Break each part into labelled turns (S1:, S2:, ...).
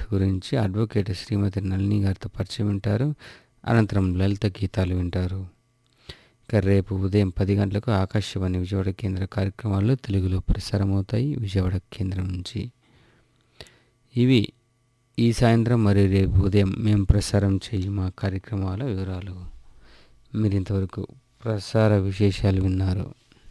S1: గురించి అడ్వకేట్ శ్రీమతి నళిని గారితో పరిచయం వింటారు అనంతరం లలిత గీతాలు వింటారు ఇక రేపు ఉదయం పది గంటలకు ఆకాశవాణి విజయవాడ కేంద్ర కార్యక్రమాలు తెలుగులో ప్రసారమవుతాయి విజయవాడ కేంద్రం నుంచి ఇవి ఈ సాయంత్రం మరియు రేపు ఉదయం మేము ప్రసారం చేయు మా కార్యక్రమాల వివరాలు మీరు ఇంతవరకు ప్రసార విశేషాలు విన్నారు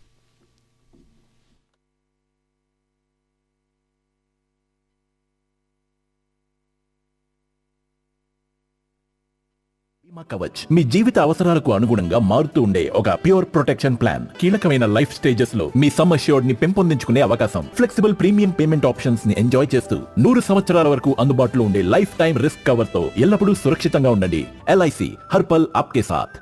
S2: బీమా కవచ్ మీ జీవిత అవసరాలకు అనుగుణంగా మారుతూ ఉండే ఒక ప్యూర్ ప్రొటెక్షన్ ప్లాన్ కీలకమైన లైఫ్ స్టేజెస్ లో మీ సమ్ అష్యూర్డ్ ని పెంపొందించుకునే అవకాశం ఫ్లెక్సిబుల్ ప్రీమియం పేమెంట్ ఆప్షన్స్ ని ఎంజాయ్ చేస్తూ నూరు సంవత్సరాల వరకు అందుబాటులో ఉండే లైఫ్ టైం రిస్క్ కవర్ తో ఎల్లప్పుడూ సురక్షితంగా ఉండండి ఎల్ఐసి హర్పల్ ఆప్కే సాథ్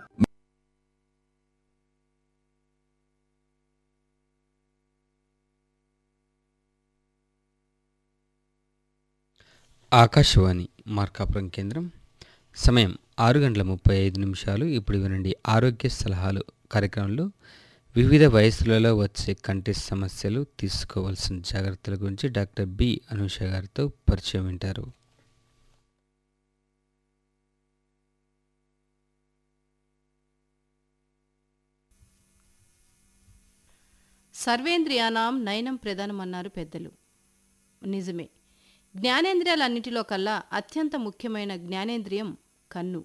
S1: ఆకాశవాణి మార్కాపురం కేంద్రం సమయం ఆరు గంటల ముప్పై ఐదు నిమిషాలు ఇప్పుడు వినండి ఆరోగ్య సలహాలు కార్యక్రమంలో వివిధ వయసులలో వచ్చే కంటి సమస్యలు తీసుకోవాల్సిన జాగ్రత్తల గురించి డాక్టర్ బి అనూష గారితో పరిచయం వింటారు
S3: సర్వేంద్రియానాం నయనం ప్రధానమన్నారు పెద్దలు నిజమే జ్ఞానేంద్రియాలన్నిటిలో కల్లా అత్యంత ముఖ్యమైన జ్ఞానేంద్రియం కన్ను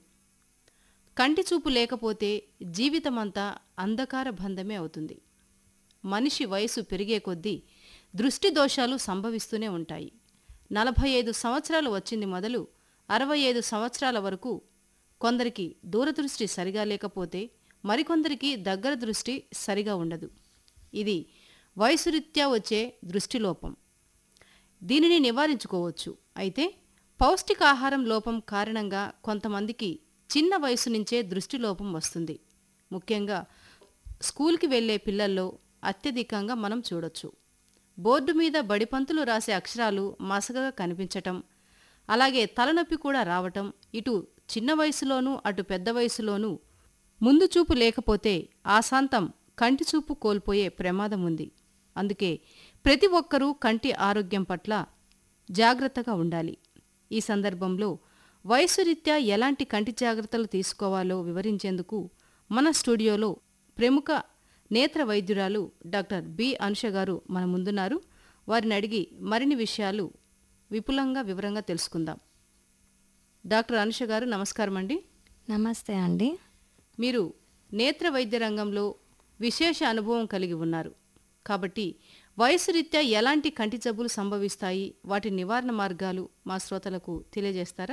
S3: కంటి చూపు లేకపోతే జీవితమంతా అంధకార బంధమే అవుతుంది మనిషి వయసు పెరిగే కొద్దీ దృష్టి దోషాలు సంభవిస్తూనే ఉంటాయి నలభై ఐదు సంవత్సరాలు వచ్చింది మొదలు అరవై ఐదు సంవత్సరాల వరకు కొందరికి దూరదృష్టి సరిగా లేకపోతే మరికొందరికి దగ్గర దృష్టి సరిగా ఉండదు ఇది వయసురీత్యా వచ్చే దృష్టిలోపం దీనిని నివారించుకోవచ్చు అయితే పౌష్టికాహారం లోపం కారణంగా కొంతమందికి చిన్న వయసు నుంచే దృష్టిలోపం వస్తుంది ముఖ్యంగా స్కూల్కి వెళ్ళే పిల్లల్లో అత్యధికంగా మనం చూడొచ్చు బోర్డు మీద బడిపంతులు రాసే అక్షరాలు మసగగా కనిపించటం అలాగే తలనొప్పి కూడా రావటం ఇటు చిన్న వయసులోనూ అటు పెద్ద వయసులోనూ ముందు చూపు లేకపోతే ఆశాంతం కంటి చూపు కోల్పోయే ప్రమాదం ఉంది అందుకే ప్రతి ఒక్కరూ కంటి ఆరోగ్యం పట్ల జాగ్రత్తగా ఉండాలి ఈ సందర్భంలో వయసురీత్యా ఎలాంటి కంటి జాగ్రత్తలు తీసుకోవాలో వివరించేందుకు మన స్టూడియోలో ప్రముఖ నేత్ర వైద్యురాలు డాక్టర్ బి అనుష గారు మన ముందున్నారు వారిని అడిగి మరిన్ని విషయాలు విపులంగా వివరంగా తెలుసుకుందాం డాక్టర్ అనుష గారు నమస్కారం అండి
S4: నమస్తే అండి
S3: మీరు నేత్ర వైద్య రంగంలో విశేష అనుభవం కలిగి ఉన్నారు కాబట్టి వయసు రీత్యా ఎలాంటి కంటి జబ్బులు సంభవిస్తాయి వాటి నివారణ మార్గాలు మా శ్రోతలకు తెలియజేస్తారా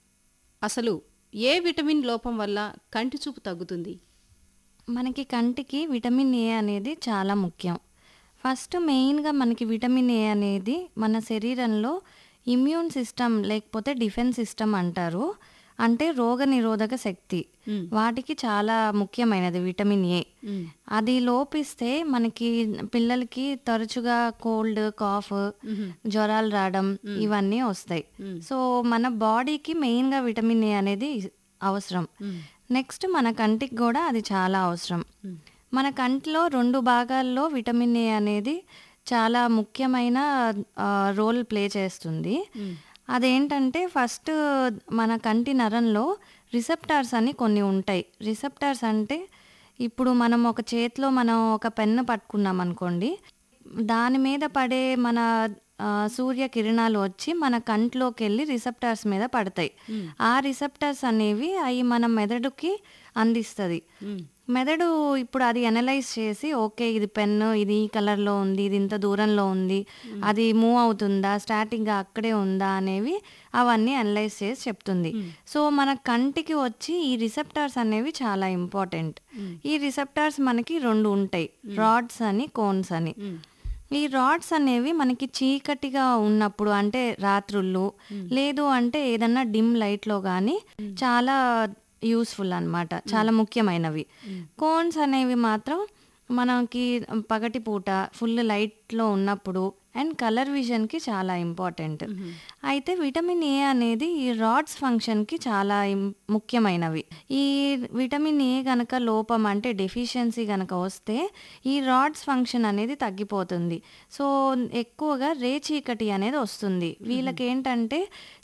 S3: అసలు ఏ విటమిన్ లోపం వల్ల కంటి చూపు తగ్గుతుంది
S4: మనకి కంటికి విటమిన్ ఏ అనేది చాలా ముఖ్యం ఫస్ట్ మెయిన్గా మనకి విటమిన్ ఏ అనేది మన శరీరంలో ఇమ్యూన్ సిస్టమ్ లేకపోతే డిఫెన్స్ సిస్టమ్ అంటారు అంటే రోగ నిరోధక శక్తి వాటికి చాలా ముఖ్యమైనది విటమిన్ ఏ అది లోపిస్తే మనకి పిల్లలకి తరచుగా కోల్డ్ కాఫ్ జ్వరాలు రావడం ఇవన్నీ వస్తాయి సో మన బాడీకి మెయిన్గా విటమిన్ ఏ అనేది అవసరం నెక్స్ట్ మన కంటికి కూడా అది చాలా అవసరం మన కంటిలో రెండు భాగాల్లో విటమిన్ ఏ అనేది చాలా ముఖ్యమైన రోల్ ప్లే చేస్తుంది అదేంటంటే ఫస్ట్ మన కంటి నరంలో రిసెప్టార్స్ అని కొన్ని ఉంటాయి రిసెప్టార్స్ అంటే ఇప్పుడు మనం ఒక చేతిలో మనం ఒక పెన్ను పట్టుకున్నాం అనుకోండి దాని మీద పడే మన ఆ, సూర్య కిరణాలు వచ్చి మన కంట్లోకి వెళ్ళి రిసెప్టార్స్ మీద పడతాయి ఆ రిసెప్టార్స్ అనేవి అవి మన మెదడుకి అందిస్తుంది మెదడు ఇప్పుడు అది అనలైజ్ చేసి ఓకే ఇది పెన్ను ఇది ఈ కలర్లో ఉంది ఇది ఇంత దూరంలో ఉంది అది మూవ్ అవుతుందా స్టాటిక్గా అక్కడే ఉందా అనేవి అవన్నీ అనలైజ్ చేసి చెప్తుంది సో మన కంటికి వచ్చి ఈ రిసెప్టార్స్ అనేవి చాలా ఇంపార్టెంట్ ఈ రిసెప్టార్స్ మనకి రెండు ఉంటాయి రాడ్స్ అని కోన్స్ అని ఈ రాడ్స్ అనేవి మనకి చీకటిగా ఉన్నప్పుడు అంటే రాత్రుళ్ళు లేదు అంటే ఏదన్నా డిమ్ లైట్లో కానీ చాలా యూస్ఫుల్ అన్నమాట చాలా ముఖ్యమైనవి కోన్స్ అనేవి మాత్రం మనకి పగటిపూట ఫుల్ లైట్లో ఉన్నప్పుడు అండ్ కలర్ విజన్కి చాలా ఇంపార్టెంట్ అయితే విటమిన్ ఏ అనేది ఈ రాడ్స్ ఫంక్షన్కి చాలా ఇం- ముఖ్యమైనవి ఈ విటమిన్ ఏ గనక లోపం అంటే డెఫిషియన్సీ గనక వస్తే ఈ రాడ్స్ ఫంక్షన్ అనేది తగ్గిపోతుంది సో ఎక్కువగా రేచీకటి అనేది వస్తుంది వీళ్ళకి ఏంటంటే